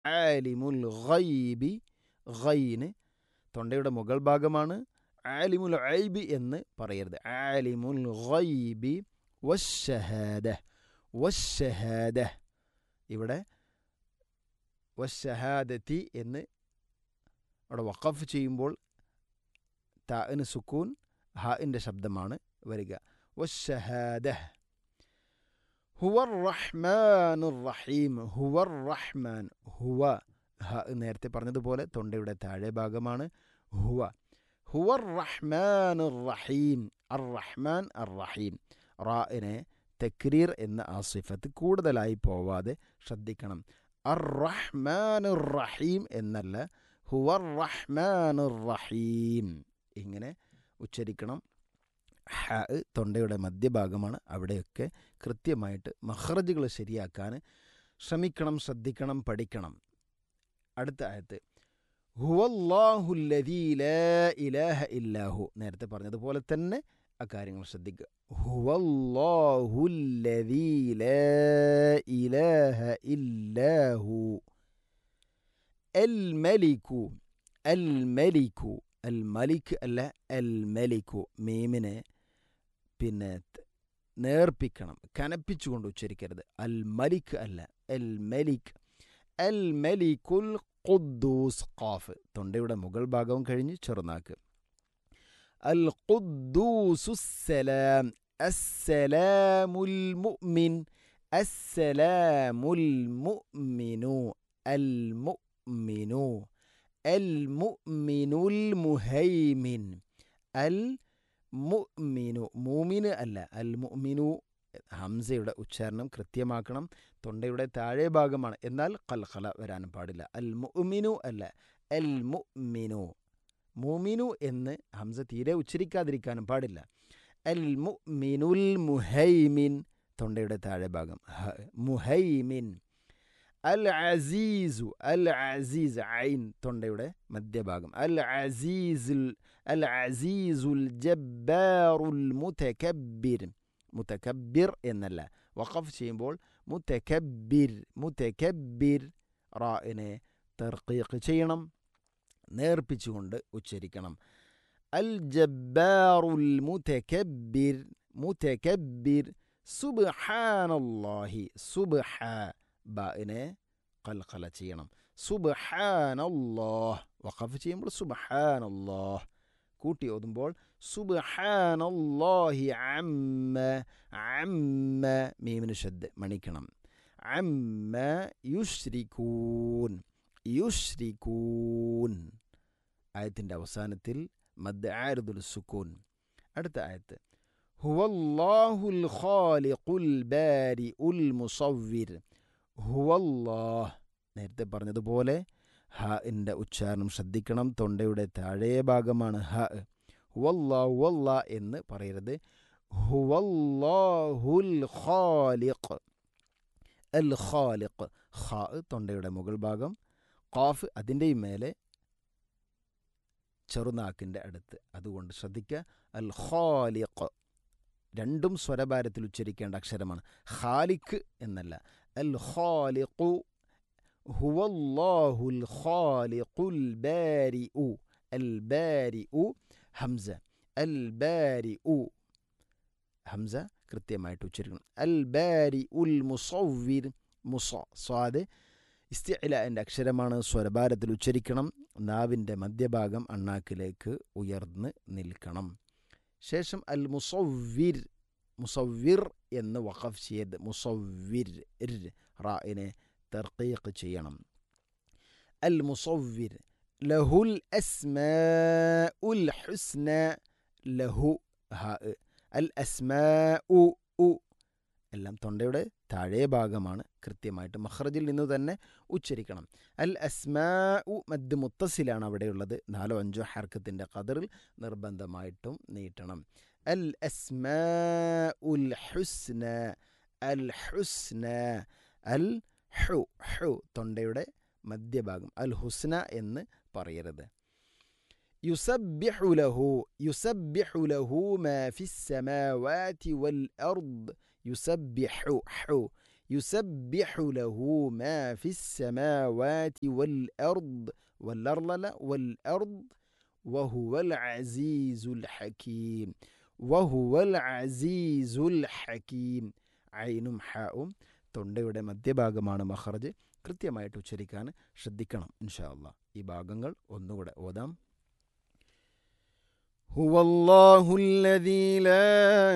ആലിമുൽ ഗൈബി ഗൈന് തൊണ്ടയുടെ മുകൾ ഭാഗമാണ് ആലിമുൽ ഐബി എന്ന് പറയരുത് ആലിമുൽ ഗൈബി വശഹാദ വശഹാദ ഇവിടെ വശഹാദത്തി എന്ന് അവിടെ വഖഫ് ചെയ്യുമ്പോൾ താന് സുക്കൂൻ ഹാഇൻ്റെ ശബ്ദമാണ് വരിക വശഹാദ ഹുവർ റഹ്മാൻ റഹീം ഹുവർ റഹ്മാൻ ഹുവ ഹ നേരത്തെ പറഞ്ഞതുപോലെ തൊണ്ടയുടെ താഴെ ഭാഗമാണ് ഹുവ ഹുവർ റഹ്മാൻ റഹീം അർ റഹ്മാൻ അർ റഹീം റാഇനെ തക്രീർ എന്ന ആ സിഫത്ത് കൂടുതലായി പോവാതെ ശ്രദ്ധിക്കണം അർ റഹ്മാൻ റഹീം എന്നല്ല ഹുവർ റഹ്മാൻ റഹീം ഇങ്ങനെ ഉച്ചരിക്കണം ഹ തൊണ്ടയുടെ മധ്യഭാഗമാണ് അവിടെയൊക്കെ കൃത്യമായിട്ട് മഹ്റജുകൾ ശരിയാക്കാൻ ശ്രമിക്കണം ശ്രദ്ധിക്കണം പഠിക്കണം അടുത്ത ആയത്ത് ഹുവല്ലാഹുല്ലദീ ലാ ഇലാഹ ഇല്ലാഹു നേരത്തെ പറഞ്ഞതുപോലെ തന്നെ ആ കാര്യങ്ങൾ ശ്രദ്ധിക്കുക ഹുവല്ലാഹുല്ലദീ ലാ ഇലാഹ ഇല്ലാഹു അൽ മലിക്കു അൽ മലിക്കു അൽ മലിക് അല്ല അൽ മലിക്കു മീമിനെ പിന്നെ നേർപ്പിക്കണം കനപ്പിച്ചുകൊണ്ട് ഉച്ചരിക്കരുത് അൽ മലിക് അല്ല അൽ മലിക് അൽ മലിക്കുൽ ഖുദ്ദൂസ് ഖാഫ് തൊണ്ടയുടെ മുകൾ ഭാഗവും കഴിഞ്ഞ് ചെറുനാക്ക് അൽ ഖുദ്ദൂസുസ്സലാം അസ്സലാമുൽ മുഅ്മിൻ അസ്സലാമുൽ മുഅ്മിനു അൽ മുഅ്മിനു അൽ മുഅ്മിനുൽ മുഹൈമിൻ അൽ മുഅ്മിനു മൂമിന് അല്ല അൽ മുഅ്മിനു ഹംസയുടെ ഉച്ചാരണം കൃത്യമാക്കണം തൊണ്ടയുടെ താഴെ ഭാഗമാണ് എന്നാൽ കൽഖല വരാനും പാടില്ല അൽ മുഅ്മിനു അല്ല അൽ മുഅ്മിനു മൂമിനു എന്ന് ഹംസ തീരെ ഉച്ചരിക്കാതിരിക്കാനും പാടില്ല അൽ മുഅ്മിനുൽ മുഹൈമിൻ തൊണ്ടയുടെ താഴെ ഭാഗം മുഹൈമിൻ അൽ അസീസു അൽ അസീസ് ഐൻ തൊണ്ടയുടെ മധ്യഭാഗം അൽ അസീസുൽ അൽ അസീസുൽ ജബ്ബാറുൽ മുതകബ്ബിർ മുതകബ്ബിർ എന്നല്ല വഖഫ് ചെയ്യുമ്പോൾ മുതകബ്ബിർ മുതകബ്ബിർ റാഇനെ തർക്കീഖ് ചെയ്യണം നേർപ്പിച്ചുകൊണ്ട് ഉച്ചരിക്കണം അൽ ജബ്ബാറുൽ മുതകബ്ബിർ മുതകബ്ബിർ സുബ്ഹാനല്ലാഹി സുബ്ഹ ബാഇനെ കൽഖല ചെയ്യണം സുബ്ഹാനല്ലാഹ് വഖഫ് ചെയ്യുമ്പോൾ സുബ്ഹാനല്ലാഹ് കൂട്ടി ഓതുമ്പോൾ സുബ്ഹാനല്ലാഹി അമ്മ അമ്മ മീമിന് ശബ്ദ മണിക്കണം അമ്മ യുശ്രിക്കൂൻ യുശ്രിക്കൂൻ ആയത്തിൻ്റെ അവസാനത്തിൽ മദ് ആരുദുൽ സുക്കൂൻ അടുത്ത ആയത്ത് ഹുവല്ലാഹുൽ ഖാലിഖുൽ ബാരിഉൽ മുസവ്വിർ ഹുവല്ലാഹ് നേരത്തെ പറഞ്ഞതുപോലെ ഹ ൻ്റെ ഉച്ചാരണം ശ്രദ്ധിക്കണം തൊണ്ടയുടെ താഴെ ഭാഗമാണ് ഹ ഹുവല്ലാ ഹുവല്ല എന്ന് പറയരുത് ഹുവല്ലാഹുൽ ഖാലിഖ് അൽ ഖാലിഖ് ഖാ തൊണ്ടയുടെ മുകൾ ഭാഗം ഖാഫ് അതിൻ്റെയും മേലെ ചെറുനാക്കിൻ്റെ അടുത്ത് അതുകൊണ്ട് ശ്രദ്ധിക്കുക അൽ ഖാലിഖ് രണ്ടും സ്വരഭാരത്തിൽ ഉച്ചരിക്കേണ്ട അക്ഷരമാണ് ഖാലിഖ് എന്നല്ല അൽ ഖാലിഖു ഹുവല്ലാഹുൽ ഖാലിഖുൽ ബാരിഉ അൽ ബാരിഉ ഹംസ അൽ ബാരിഉ ഹംസ കൃത്യമായിട്ട് ഉച്ചരിക്കണം അൽ ബാരി ഉൽ മുസവ്വിർ മുസ സ്വാദ് ഇസ്തിഅലിൻ്റെ അക്ഷരമാണ് സ്വരഭാരത്തിൽ ഉച്ചരിക്കണം നാവിൻ്റെ മധ്യഭാഗം അണ്ണാക്കിലേക്ക് ഉയർന്ന് നിൽക്കണം ശേഷം അൽ മുസവ്വിർ മുസവ്വിർ എന്ന് വഖഫ് ചെയ്ത് മുസവ്വിർ റായിനെ തർക്കീഖ് ചെയ്യണം അൽ മുസവ്വിർ ലഹുൽ അസ്മാ ഉൽ ഹുസ്ന ലഹു ഹ അൽ അസ്മാ ഉ ഉ എല്ലാം തൊണ്ടയുടെ താഴെ ഭാഗമാണ് കൃത്യമായിട്ട് മഹ്റജിൽ നിന്ന് തന്നെ ഉച്ചരിക്കണം അൽ അസ്മാ ഉ മദ് മുത്തസിലാണ് അവിടെയുള്ളത് നാലോ അഞ്ചോ ഹർക്കത്തിൻ്റെ കതറിൽ നിർബന്ധമായിട്ടും നീട്ടണം അൽ അസ്മാ ഉൽ ഹുസ്ന അൽ ഹുസ്ന അൽ ഹു ഹു തൊണ്ടയുടെ മധ്യഭാഗം അൽ ഹുസ്ന എന്ന് പറയരുത് يسبح له يسبح له ما في السماوات والأرض يسبح حو യുസബ്ബിഹു ലഹു മാ ഫിസ് സമാവാതി വൽ അർദ് വൽ അർളല വൽ അർദ് വഹുവൽ അസീസുൽ ഹക്കീം വഹുവൽ അസീസുൽ ഹക്കീം ഐനും ഹാവും തൊണ്ടയുടെ മധ്യഭാഗമാണ് മഹർജ് കൃത്യമായിട്ട് ഉച്ചരിക്കാൻ ശ്രദ്ധിക്കണം ഇൻഷാ അള്ളാ ഈ ഭാഗങ്ങൾ ഒന്നുകൂടെ ഓതാം هو الله الذي لا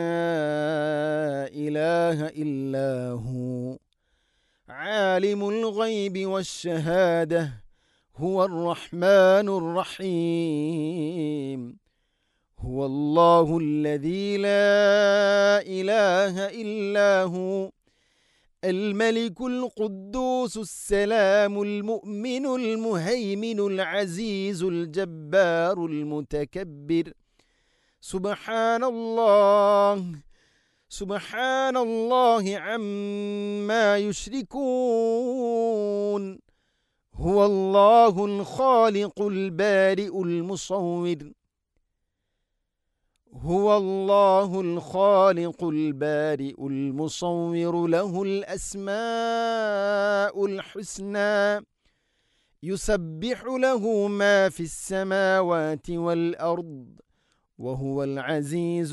إله إلا هو عالم الغيب والشهادة هو الرحمن الرحيم هو الله الذي لا إله إلا هو الملك القدوس السلام المؤمن المهيمن العزيز الجبار المتكبر سبحان الله سبحان الله عما يشركون هو الله الخالق البارئ المصور هو الله الخالق البارئ المصور له الاسماء الحسنى يسبح له ما في السماوات والارض وهو العزيز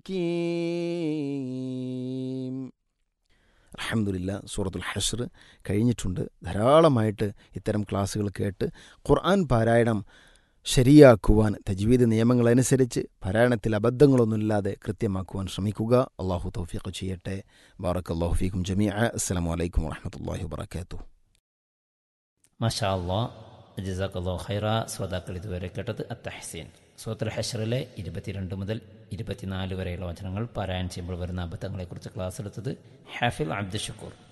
الحكيم അലഹമുല്ല സൂറത്തുൽ ഹഷർ കഴിഞ്ഞിട്ടുണ്ട് ധാരാളമായിട്ട് ഇത്തരം ക്ലാസ്സുകൾ കേട്ട് ഖുർആൻ പാരായണം ശരിയാക്കുവാൻ തജ്വീദ് നിയമങ്ങളനുസരിച്ച് പാരായണത്തിൽ അബദ്ധങ്ങളൊന്നുമില്ലാതെ കൃത്യമാക്കുവാൻ ശ്രമിക്കുക അള്ളാഹു തൗഫീഖ് ചെയ്യട്ടെ ബാറക് അള്ളാഹു ഫീക്കും ജമീഅ അസ്സലാമു അലൈക്കും വറഹമത്തല്ലാഹി വബർക്കാത്തു മഷാ അള്ളാ ജസാഖല്ലോ ഖൈറ ശ്രോതാക്കൾ ഇതുവരെ കേട്ടത് അത്തഹസീൻ സൂത്രൽ ഹഷറിലെ ഇരുപത്തിരണ്ട് മുതൽ ഇരുപത്തിനാല് വരെയുള്ള വചനങ്ങൾ പാരായണം ചെയ്യുമ്പോൾ വരുന്ന അബദ്ധങ്ങളെക്കുറിച്ച് ക്ലാസ് എടുത്തത് ഹാഫിൽ അബ്ദുഷക്കൂർ